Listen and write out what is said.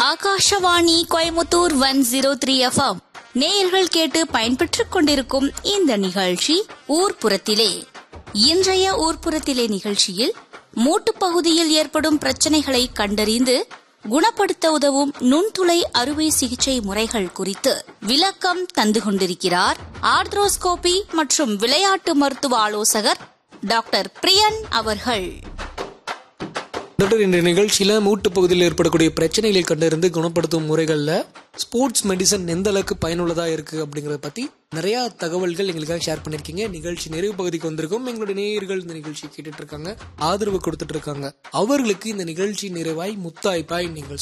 Akashvani Coimbatore one zero three FM நேயர்கள் கேட்டு பயன்பெற்றுக் கொண்டிருக்கும் இந்த நிகழ்ச்சி ஊர்ப்புறத்திலே இன்றைய ஊர்ப்புறத்திலே நிகழ்ச்சியில் மூட்டுப் பகுதியில் ஏற்படும் பிரச்சனைகளை கண்டறிந்து குணப்படுத்த உதவும் நுண்துளை அறுவை சிகிச்சை முறைகள் குறித்து விளக்கம் தந்து கொண்டிருக்கிறார் ஆர்த்ரோஸ்கோபி மற்றும் விளையாட்டு மருத்துவ ஆலோசகர் டாக்டர் பிரியன் அவர்கள் டாக்டர் இந்த நிகழ்ச்சியில மூட்டு பகுதியில் ஏற்படக்கூடிய பிரச்சனைகளை கண்டறிந்து குணப்படுத்தும் முறைகள்ல ஸ்போர்ட்ஸ் மெடிசன் எந்த அளவுக்கு பயனுள்ளதா இருக்கு அப்படிங்கறத பத்தி நிறைய தகவல்கள் எங்களுக்காக ஷேர் பண்ணிருக்கீங்க நிகழ்ச்சி நிறைவு பகுதிக்கு வந்திருக்கும் எங்களுடைய நேயர்கள் இந்த நிகழ்ச்சி கேட்டுட்டு இருக்காங்க ஆதரவு கொடுத்துட்டு இருக்காங்க அவர்களுக்கு இந்த நிகழ்ச்சி நிறைவாய் முத்தாய்ப்பாய் நீங்கள்